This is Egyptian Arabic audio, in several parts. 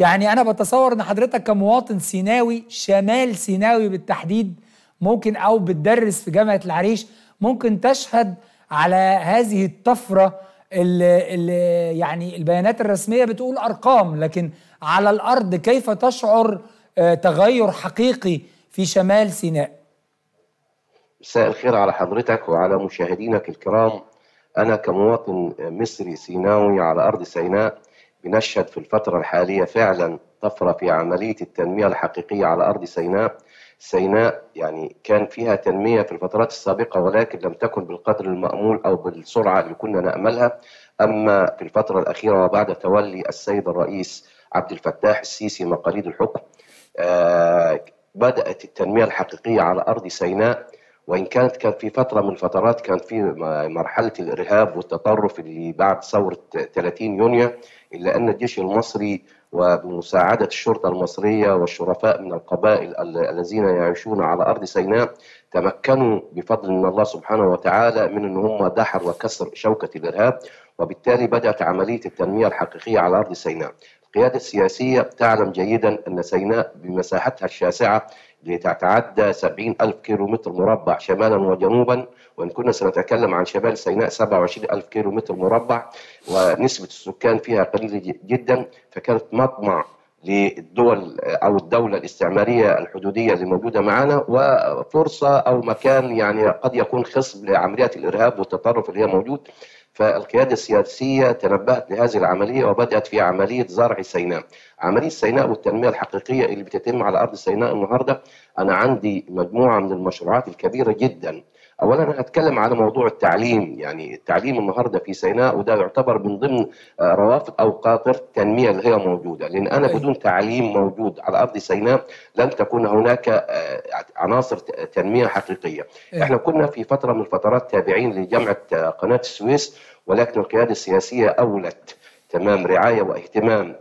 يعني انا بتصور ان حضرتك كمواطن سيناوي شمال سيناوي بالتحديد ممكن او بتدرس في جامعه العريش ممكن تشهد على هذه الطفره اللي, اللي يعني البيانات الرسميه بتقول ارقام لكن على الارض كيف تشعر آه، تغير حقيقي في شمال سيناء مساء الخير على حضرتك وعلى مشاهدينك الكرام أنا كمواطن مصري سيناوي على أرض سيناء بنشهد في الفترة الحالية فعلا طفرة في عملية التنمية الحقيقية على أرض سيناء سيناء يعني كان فيها تنمية في الفترات السابقة ولكن لم تكن بالقدر المأمول أو بالسرعة اللي كنا نأملها أما في الفترة الأخيرة وبعد تولي السيد الرئيس عبد الفتاح السيسي مقاليد الحكم آه بدأت التنمية الحقيقية على أرض سيناء وإن كانت كان في فترة من الفترات كان في مرحلة الإرهاب والتطرف اللي بعد ثورة 30 يونيو إلا أن الجيش المصري وبمساعدة الشرطة المصرية والشرفاء من القبائل الذين يعيشون على أرض سيناء تمكنوا بفضل من الله سبحانه وتعالى من أن هم دحر وكسر شوكة الإرهاب وبالتالي بدأت عملية التنمية الحقيقية على أرض سيناء القيادة السياسية تعلم جيدا أن سيناء بمساحتها الشاسعة لتتعدى 70 ألف كيلو متر مربع شمالا وجنوبا وإن كنا سنتكلم عن شمال سيناء 27 ألف كيلو متر مربع ونسبة السكان فيها قليلة جدا فكانت مطمع للدول او الدوله الاستعماريه الحدوديه اللي موجوده معنا وفرصه او مكان يعني قد يكون خصب لعمليات الارهاب والتطرف اللي هي موجود فالقيادة السياسية تنبهت لهذه العملية وبدأت في عملية زرع سيناء عملية سيناء والتنمية الحقيقية اللي بتتم على أرض سيناء النهاردة أنا عندي مجموعة من المشروعات الكبيرة جدا اولا انا هتكلم على موضوع التعليم يعني التعليم النهارده في سيناء وده يعتبر من ضمن آه، روافد او قاطره التنميه اللي هي موجوده لان انا أيوة. بدون تعليم موجود على ارض سيناء لن تكون هناك آه، عناصر تنميه حقيقيه أيوة. احنا كنا في فتره من الفترات تابعين لجامعه آه، قناه السويس ولكن القياده السياسيه اولت تمام رعايه واهتمام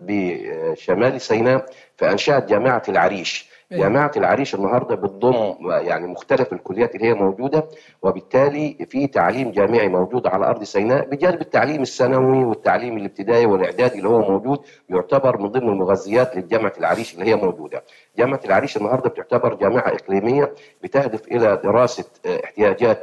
بشمال سيناء فانشات جامعه العريش إيه. جامعه العريش النهارده بتضم يعني مختلف الكليات اللي هي موجوده وبالتالي في تعليم جامعي موجود على ارض سيناء بجانب التعليم الثانوي والتعليم الابتدائي والاعدادي اللي هو موجود يعتبر من ضمن المغذيات لجامعه العريش اللي هي موجوده. جامعه العريش النهارده بتعتبر جامعه اقليميه بتهدف الى دراسه احتياجات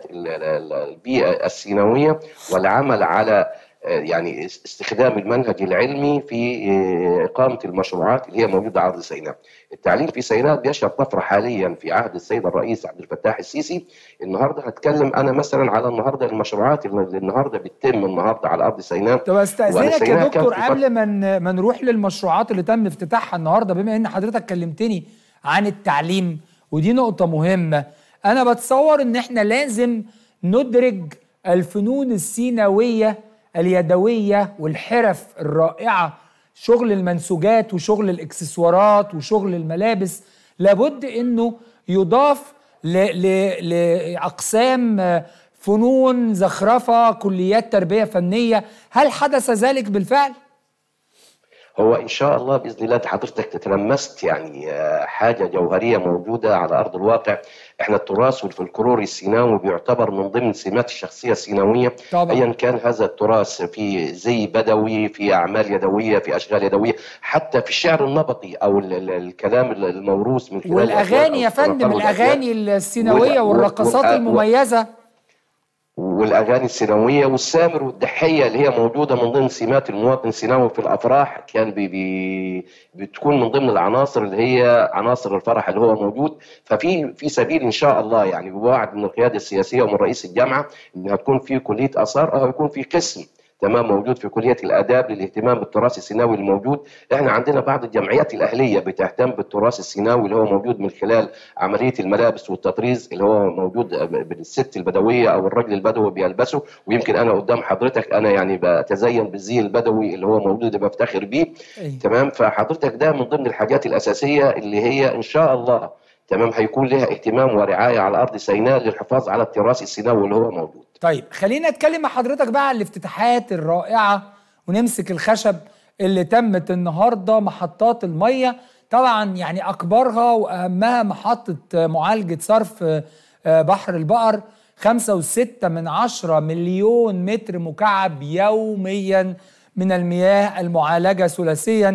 البيئه السيناويه والعمل على يعني استخدام المنهج العلمي في آه، إقامة المشروعات اللي هي موجودة على أرض سيناء التعليم في سيناء بيشهد طفرة حاليا في عهد السيد الرئيس عبد الفتاح السيسي النهاردة هتكلم أنا مثلا على النهاردة المشروعات اللي النهاردة بتتم النهاردة على أرض سيناء طب استأذنك يا دكتور قبل ما ما نروح للمشروعات اللي تم افتتاحها النهاردة بما إن حضرتك كلمتني عن التعليم ودي نقطة مهمة أنا بتصور إن إحنا لازم ندرج الفنون السيناوية اليدويه والحرف الرائعه شغل المنسوجات وشغل الاكسسوارات وشغل الملابس لابد انه يضاف لاقسام فنون زخرفه كليات تربيه فنيه هل حدث ذلك بالفعل هو ان شاء الله باذن الله حضرتك تتلمست يعني آه، حاجه جوهريه موجوده على ارض الواقع احنا التراث والفلكلور السيناوي بيعتبر من ضمن سمات الشخصيه السيناويه طبعا. ايا كان هذا التراث في زي بدوي في اعمال يدويه في اشغال يدويه حتى في الشعر النبطي او الكلام الموروث من خلال والاغاني يا فندم الاغاني السيناويه والرقصات المميزه والاغاني السيناويه والسامر والدحيه اللي هي موجوده من ضمن سمات المواطن السيناوي في الافراح كان بي بي بتكون من ضمن العناصر اللي هي عناصر الفرح اللي هو موجود ففي في سبيل ان شاء الله يعني بوعد من القياده السياسيه ومن رئيس الجامعه انها تكون في كليه اثار او يكون في قسم تمام موجود في كليه الاداب للاهتمام بالتراث السيناوي الموجود احنا عندنا بعض الجمعيات الاهليه بتهتم بالتراث السيناوي اللي هو موجود من خلال عمليه الملابس والتطريز اللي هو موجود بالست البدويه او الرجل البدوي بيلبسه ويمكن انا قدام حضرتك انا يعني بتزين بالزي البدوي اللي هو موجود اللي بفتخر بيه تمام فحضرتك ده من ضمن الحاجات الاساسيه اللي هي ان شاء الله تمام هيكون لها اهتمام ورعايه على ارض سيناء للحفاظ على التراث السيناوي اللي هو موجود. طيب خلينا نتكلم مع حضرتك بقى عن الافتتاحات الرائعه ونمسك الخشب اللي تمت النهارده محطات الميه طبعا يعني اكبرها واهمها محطه معالجه صرف آه، بحر البقر خمسة وستة من عشرة مليون متر مكعب يوميا من المياه المعالجة ثلاثيا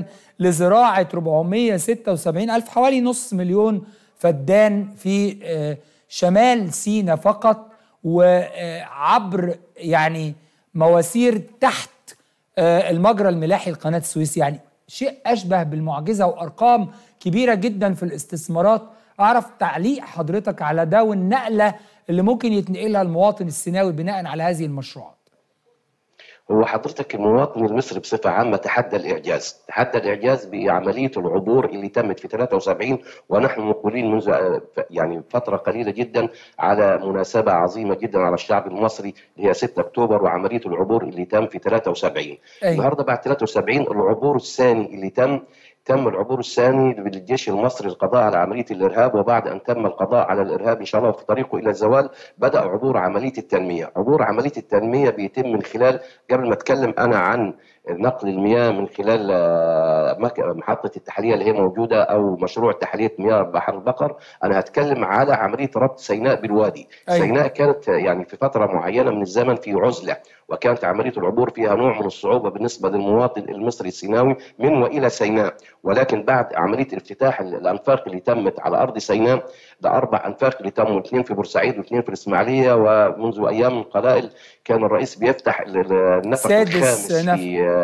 لزراعة 476 ألف حوالي نص مليون فدان في شمال سينا فقط وعبر يعني مواسير تحت المجرى الملاحي لقناة السويس يعني شيء أشبه بالمعجزة وأرقام كبيرة جدا في الاستثمارات أعرف تعليق حضرتك على ده والنقلة اللي ممكن يتنقلها المواطن السيناوي بناء على هذه المشروعات هو حضرتك المواطن المصري بصفة عامة تحدى الإعجاز تحدى الإعجاز بعملية العبور اللي تمت في 73 ونحن مقبلين منذ يعني فترة قليلة جدا على مناسبة عظيمة جدا على الشعب المصري اللي هي 6 أكتوبر وعملية العبور اللي تم في 73 أي. النهاردة بعد 73 العبور الثاني اللي تم تم العبور الثاني للجيش المصري للقضاء على عمليه الارهاب وبعد ان تم القضاء على الارهاب ان شاء الله في طريقه الى الزوال بدا عبور عمليه التنميه، عبور عمليه التنميه بيتم من خلال قبل ما اتكلم انا عن نقل المياه من خلال محطة التحلية اللي هي موجودة أو مشروع تحلية مياه بحر البقر أنا هتكلم على عملية ربط سيناء بالوادي أيوة. سيناء كانت يعني في فترة معينة من الزمن في عزلة وكانت عملية العبور فيها نوع من الصعوبة بالنسبة للمواطن المصري السيناوي من وإلى سيناء ولكن بعد عملية افتتاح الأنفاق اللي تمت على أرض سيناء ده أربع أنفاق اللي تموا اثنين في بورسعيد واثنين في الإسماعيلية ومنذ أيام قلائل كان الرئيس بيفتح النفق الخامس نفق. في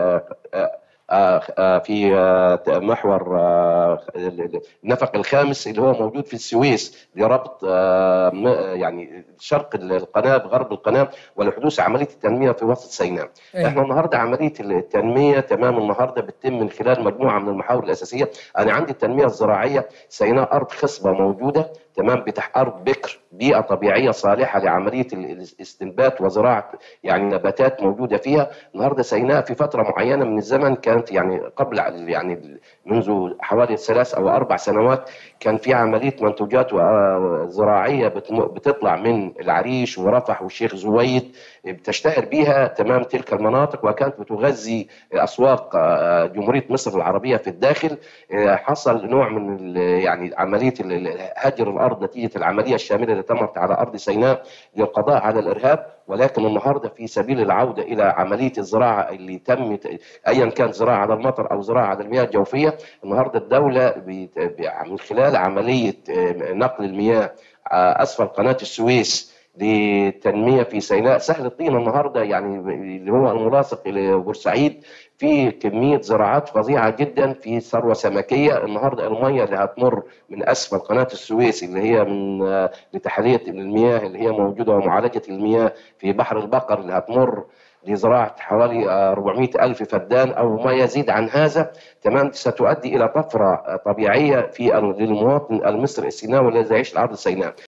في محور النفق الخامس اللي هو موجود في السويس لربط يعني شرق القناه بغرب القناه ولحدوث عمليه التنميه في وسط سيناء. أيه. احنا النهارده عمليه التنميه تمام النهارده بتتم من خلال مجموعه من المحاور الاساسيه، انا عندي التنميه الزراعيه سيناء ارض خصبه موجوده تمام بتاع ارض بكر بيئه طبيعيه صالحه لعمليه الاستنبات وزراعه يعني نباتات موجوده فيها النهارده سيناء في فتره معينه من الزمن كانت يعني قبل يعني منذ حوالي ثلاث او اربع سنوات كان في عمليه منتوجات زراعيه بتطلع من العريش ورفح والشيخ زويد بتشتهر بها تمام تلك المناطق وكانت بتغذي اسواق جمهوريه مصر العربيه في الداخل حصل نوع من يعني عمليه هجر الارض نتيجه العمليه الشامله اللي تمت على ارض سيناء للقضاء على الارهاب ولكن النهارده في سبيل العوده الى عمليه الزراعه اللي تمت ايا كانت زراعه على المطر او زراعه على المياه الجوفيه النهارده الدوله من خلال عمليه نقل المياه اسفل قناه السويس للتنميه في سيناء سهل الطين النهارده يعني اللي هو الملاصق لبورسعيد في كميه زراعات فظيعه جدا في ثروه سمكيه النهارده الميه اللي هتمر من اسفل قناه السويس اللي هي من لتحليه المياه اللي هي موجوده ومعالجه المياه في بحر البقر اللي هتمر لزراعة حوالي 400 ألف فدان أو ما يزيد عن هذا تمام ستؤدي إلى طفرة طبيعية في للمواطن المصري السيناوي الذي يعيش على أرض سيناء